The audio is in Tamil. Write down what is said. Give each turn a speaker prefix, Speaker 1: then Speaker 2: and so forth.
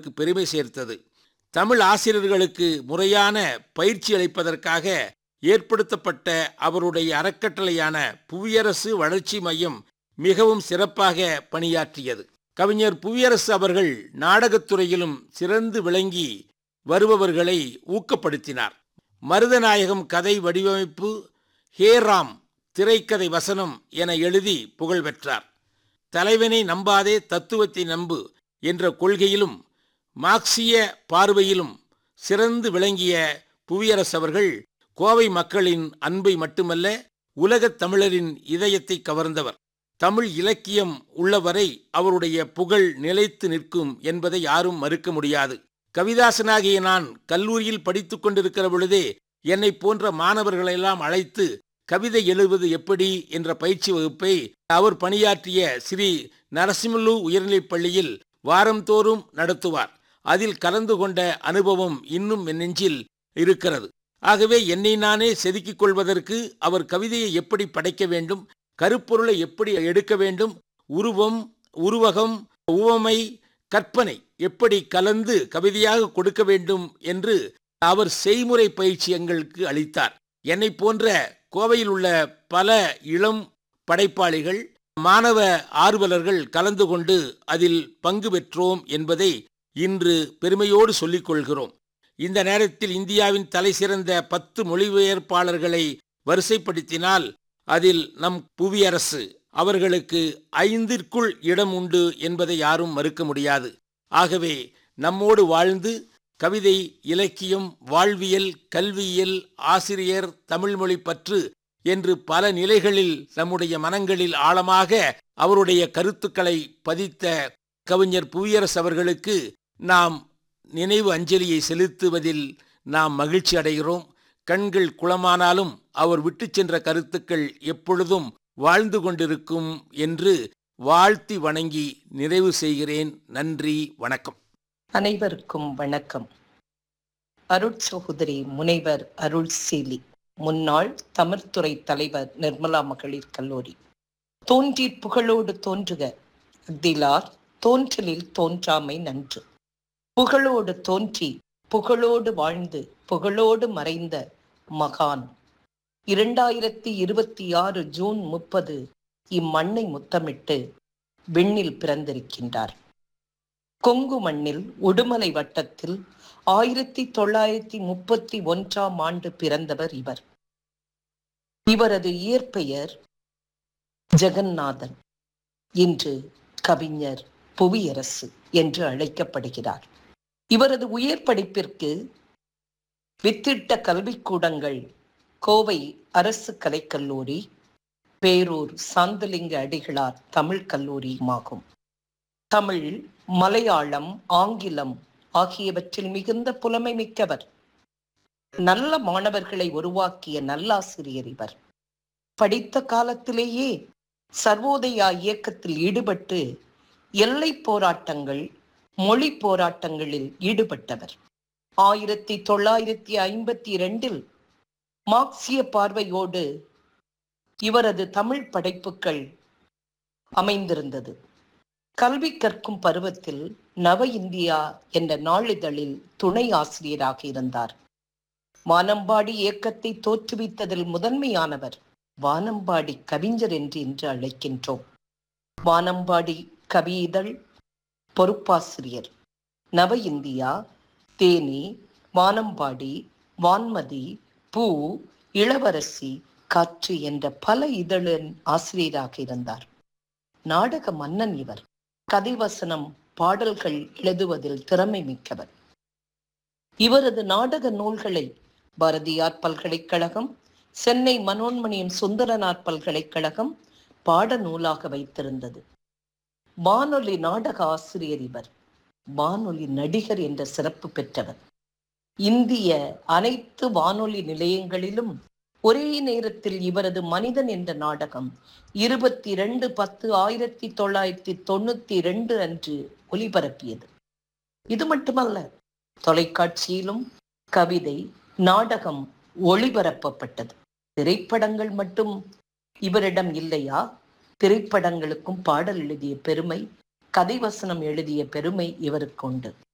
Speaker 1: அவருக்கு பெருமை சேர்த்தது தமிழ் ஆசிரியர்களுக்கு முறையான பயிற்சி அளிப்பதற்காக ஏற்படுத்தப்பட்ட அவருடைய அறக்கட்டளையான புவியரசு வளர்ச்சி மையம் மிகவும் சிறப்பாக பணியாற்றியது கவிஞர் புவியரசு அவர்கள் நாடகத்துறையிலும் சிறந்து விளங்கி வருபவர்களை ஊக்கப்படுத்தினார் மருதநாயகம் கதை வடிவமைப்பு ஹேராம் திரைக்கதை வசனம் என எழுதி புகழ் பெற்றார் தலைவனை நம்பாதே தத்துவத்தை நம்பு என்ற கொள்கையிலும் மார்க்சிய பார்வையிலும் சிறந்து விளங்கிய புவியரசு அவர்கள் கோவை மக்களின் அன்பை மட்டுமல்ல உலகத் தமிழரின் இதயத்தை கவர்ந்தவர் தமிழ் இலக்கியம் உள்ளவரை அவருடைய புகழ் நிலைத்து நிற்கும் என்பதை யாரும் மறுக்க முடியாது கவிதாசனாகிய நான் கல்லூரியில் படித்துக் கொண்டிருக்கிற பொழுதே என்னை போன்ற மாணவர்களெல்லாம் அழைத்து கவிதை எழுதுவது எப்படி என்ற பயிற்சி வகுப்பை அவர் பணியாற்றிய ஸ்ரீ நரசிம்மலு உயர்நிலைப் பள்ளியில் வாரந்தோறும் நடத்துவார் அதில் கலந்து கொண்ட அனுபவம் இன்னும் என் நெஞ்சில் இருக்கிறது ஆகவே என்னை நானே செதுக்கிக் கொள்வதற்கு அவர் கவிதையை எப்படி படைக்க வேண்டும் கருப்பொருளை எப்படி எடுக்க வேண்டும் உருவம் உருவகம் உவமை கற்பனை எப்படி கலந்து கவிதையாக கொடுக்க வேண்டும் என்று அவர் செய்முறை பயிற்சி எங்களுக்கு அளித்தார் என்னை போன்ற கோவையில் உள்ள பல இளம் படைப்பாளிகள் மாணவ ஆர்வலர்கள் கலந்து கொண்டு அதில் பங்கு பெற்றோம் என்பதை இன்று பெருமையோடு சொல்லிக் கொள்கிறோம் இந்த நேரத்தில் இந்தியாவின் தலைசிறந்த பத்து மொழிபெயர்ப்பாளர்களை வரிசைப்படுத்தினால் அதில் நம் புவியரசு அவர்களுக்கு ஐந்திற்குள் இடம் உண்டு என்பதை யாரும் மறுக்க முடியாது ஆகவே நம்மோடு வாழ்ந்து கவிதை இலக்கியம் வாழ்வியல் கல்வியியல் ஆசிரியர் தமிழ்மொழி பற்று என்று பல நிலைகளில் நம்முடைய மனங்களில் ஆழமாக அவருடைய கருத்துக்களை பதித்த கவிஞர் புவியரசு அவர்களுக்கு நாம் நினைவு அஞ்சலியை செலுத்துவதில் நாம் மகிழ்ச்சி அடைகிறோம் கண்கள் குளமானாலும் அவர் விட்டு சென்ற கருத்துக்கள் எப்பொழுதும் வாழ்ந்து கொண்டிருக்கும் என்று வாழ்த்தி வணங்கி நிறைவு செய்கிறேன் நன்றி வணக்கம்
Speaker 2: அனைவருக்கும் வணக்கம் அருட்சகோதரி முனைவர் அருள் சீலி முன்னாள் தமிழ்துறை தலைவர் நிர்மலா மகளிர் கல்லூரி தோன்றி புகழோடு தோன்றுக அக்திலார் தோன்றலில் தோன்றாமை நன்று புகழோடு தோன்றி புகழோடு வாழ்ந்து புகழோடு மறைந்த மகான் இரண்டாயிரத்தி இருபத்தி ஆறு ஜூன் முப்பது இம்மண்ணை முத்தமிட்டு விண்ணில் பிறந்திருக்கின்றார் கொங்கு மண்ணில் உடுமலை வட்டத்தில் ஆயிரத்தி தொள்ளாயிரத்தி முப்பத்தி ஒன்றாம் ஆண்டு பிறந்தவர் இவர் இவரது இயற்பெயர் ஜெகநாதன் இன்று கவிஞர் புவியரசு என்று அழைக்கப்படுகிறார் இவரது உயர் படிப்பிற்கு வித்திட்ட கல்விக்கூடங்கள் கோவை அரசு கலைக்கல்லூரி பேரூர் சாந்தலிங்க அடிகளார் தமிழ் கல்லூரியுமாகும் தமிழ் மலையாளம் ஆங்கிலம் ஆகியவற்றில் மிகுந்த புலமை மிக்கவர் நல்ல மாணவர்களை உருவாக்கிய நல்லாசிரியர் இவர் படித்த காலத்திலேயே சர்வோதயா இயக்கத்தில் ஈடுபட்டு எல்லை போராட்டங்கள் மொழி போராட்டங்களில் ஈடுபட்டவர் ஆயிரத்தி தொள்ளாயிரத்தி ஐம்பத்தி இரண்டில் மார்க்சிய பார்வையோடு இவரது தமிழ் படைப்புகள் அமைந்திருந்தது கல்வி கற்கும் பருவத்தில் நவ இந்தியா என்ற நாளிதழில் துணை ஆசிரியராக இருந்தார் வானம்பாடி இயக்கத்தை தோற்றுவித்ததில் முதன்மையானவர் வானம்பாடி கவிஞர் என்று இன்று அழைக்கின்றோம் வானம்பாடி கவியிதழ் பொறுப்பாசிரியர் நவ இந்தியா தேனி வானம்பாடி வான்மதி பூ இளவரசி காற்று என்ற பல இதழின் ஆசிரியராக இருந்தார் நாடக மன்னன் இவர் கதைவசனம் பாடல்கள் எழுதுவதில் திறமை மிக்கவர் இவரது நாடக நூல்களை பாரதியார் பல்கலைக்கழகம் சென்னை மனோன்மணியம் சுந்தரனார் பல்கலைக்கழகம் பாட நூலாக வைத்திருந்தது வானொலி நாடக ஆசிரியர் இவர் வானொலி நடிகர் என்ற சிறப்பு பெற்றவர் இந்திய அனைத்து வானொலி நிலையங்களிலும் ஒரே நேரத்தில் இவரது மனிதன் என்ற நாடகம் இருபத்தி இரண்டு பத்து ஆயிரத்தி தொள்ளாயிரத்தி தொண்ணூத்தி இரண்டு அன்று ஒலிபரப்பியது இது மட்டுமல்ல தொலைக்காட்சியிலும் கவிதை நாடகம் ஒளிபரப்பப்பட்டது திரைப்படங்கள் மட்டும் இவரிடம் இல்லையா திரைப்படங்களுக்கும் பாடல் எழுதிய பெருமை கதை வசனம் எழுதிய பெருமை இவருக்கு உண்டு